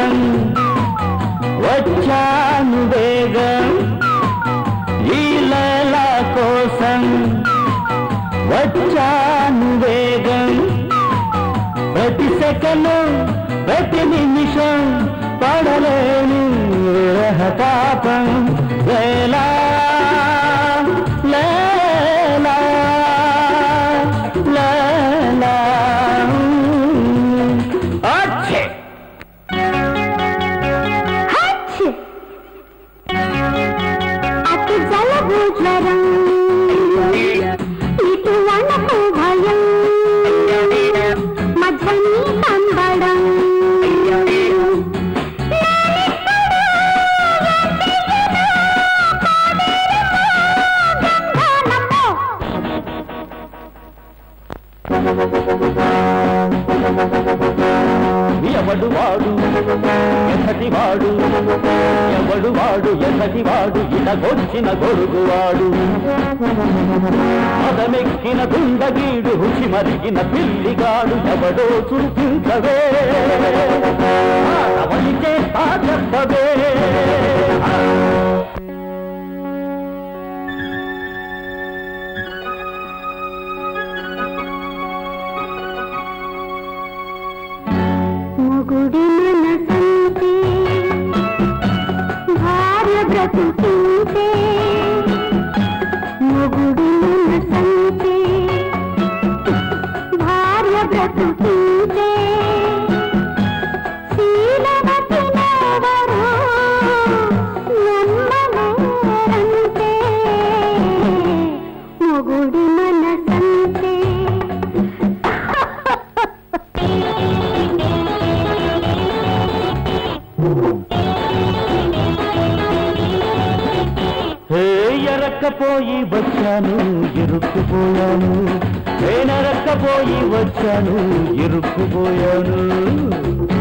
కోసం వచ్చాను వేగం ఈ లైల కోసం వచ్చాను వేగం ప్రతి సెకను ప్రతి నిమిషం పడలేని రహతాపం లేలా లేలా లేలా అచ్చే హచ్! అటు జలభు జ్వరం ఇటు వనపు భయం మధ్య నీ కంబడం ఎవడు వాడు ఎసటి వాడు ఎవడు వాడు ఎసటి వాడు ఇటగొచ్చిన గొడుగువాడు మదమెక్కిన గుండగీడు రుచి మరిగిన పిల్లిగాడు ఎవడో చూపించవే అవని చేస్తా చెప్పవే మొగుడి మనసంతే భార్య బ్రతుకుంటే మొగుడి మనసంతే భార్య బ్రతుకుంటే శీలవతి నెవరో నమ్మలేరంటే మొగుడి మనసంతే హే ఎరక్కపోయి వచ్చాను ఇరుక్కుపోయాను నేనెరక్కపోయి వచ్చాను ఇరుక్కుపోయాను